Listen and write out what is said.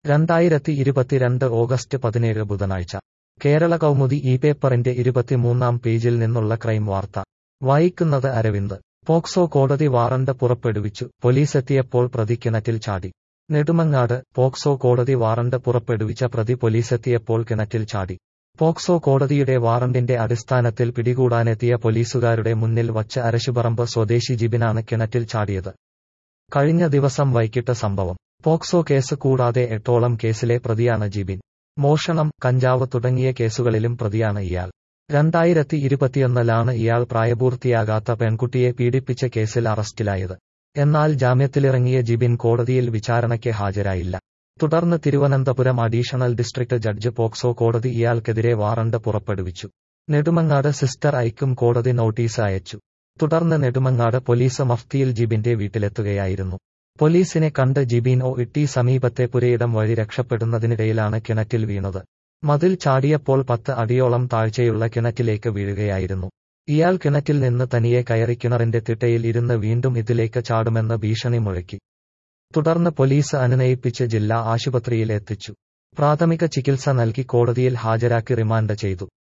രണ്ടായിരത്തി ഇരുപത്തിരണ്ട് ഓഗസ്റ്റ് പതിനേഴ് ബുധനാഴ്ച കേരള കൗമുദി ഈ പേപ്പറിന്റെ ഇരുപത്തിമൂന്നാം പേജിൽ നിന്നുള്ള ക്രൈം വാർത്ത വായിക്കുന്നത് അരവിന്ദ് പോക്സോ കോടതി വാറണ്ട് പുറപ്പെടുവിച്ചു പോലീസെത്തിയപ്പോൾ പ്രതി കിണറ്റിൽ ചാടി നെടുമങ്ങാട് പോക്സോ കോടതി വാറണ്ട് പുറപ്പെടുവിച്ച പ്രതി പോലീസെത്തിയപ്പോൾ കിണറ്റിൽ ചാടി പോക്സോ കോടതിയുടെ വാറണ്ടിന്റെ അടിസ്ഥാനത്തിൽ പിടികൂടാനെത്തിയ പോലീസുകാരുടെ മുന്നിൽ വച്ച് അരശുപറമ്പ് സ്വദേശി ജിബിനാണ് കിണറ്റിൽ ചാടിയത് കഴിഞ്ഞ ദിവസം വൈകിട്ട് സംഭവം പോക്സോ കേസ് കൂടാതെ എട്ടോളം കേസിലെ പ്രതിയാണ് ജിബിൻ മോഷണം കഞ്ചാവ് തുടങ്ങിയ കേസുകളിലും പ്രതിയാണ് ഇയാൾ രണ്ടായിരത്തി ഇരുപത്തിയൊന്നിലാണ് ഇയാൾ പ്രായപൂർത്തിയാകാത്ത പെൺകുട്ടിയെ പീഡിപ്പിച്ച കേസിൽ അറസ്റ്റിലായത് എന്നാൽ ജാമ്യത്തിലിറങ്ങിയ ജിബിൻ കോടതിയിൽ വിചാരണയ്ക്ക് ഹാജരായില്ല തുടർന്ന് Thiruvananthapuram additional district judge POCSO കോടതി ഇയാൾക്കെതിരെ വാറണ്ട് പുറപ്പെടുവിച്ചു നെടുമങ്ങാട് സിസ്റ്റർ ഐക്കും കോടതി നോട്ടീസ് അയച്ചു തുടർന്ന് നെടുമങ്ങാട് പോലീസ് മഫ്തിയിൽ ജിബിന്റെ വീട്ടിലെത്തുകയായിരുന്നു പോലീസിനെ കണ്ട് ജിബിൻ ഒ ഇട്ടി സമീപത്തെ പുരയിടം വഴി രക്ഷപ്പെടുന്നതിനിടയിലാണ് കിണറ്റിൽ വീണത് മതിൽ ചാടിയപ്പോൾ പത്ത് അടിയോളം താഴ്ചയുള്ള കിണറ്റിലേക്ക് വീഴുകയായിരുന്നു ഇയാൾ കിണറ്റിൽ നിന്ന് തനിയെ കയറി കിണറിന്റെ തിട്ടയിൽ ഇരുന്ന് വീണ്ടും ഇതിലേക്ക് ചാടുമെന്ന് ഭീഷണി മുഴക്കി തുടർന്ന് പോലീസ് അനുനയിപ്പിച്ച് ജില്ലാ ആശുപത്രിയിൽ എത്തിച്ചു പ്രാഥമിക ചികിത്സ നൽകി കോടതിയിൽ ഹാജരാക്കി റിമാൻഡ് ചെയ്തു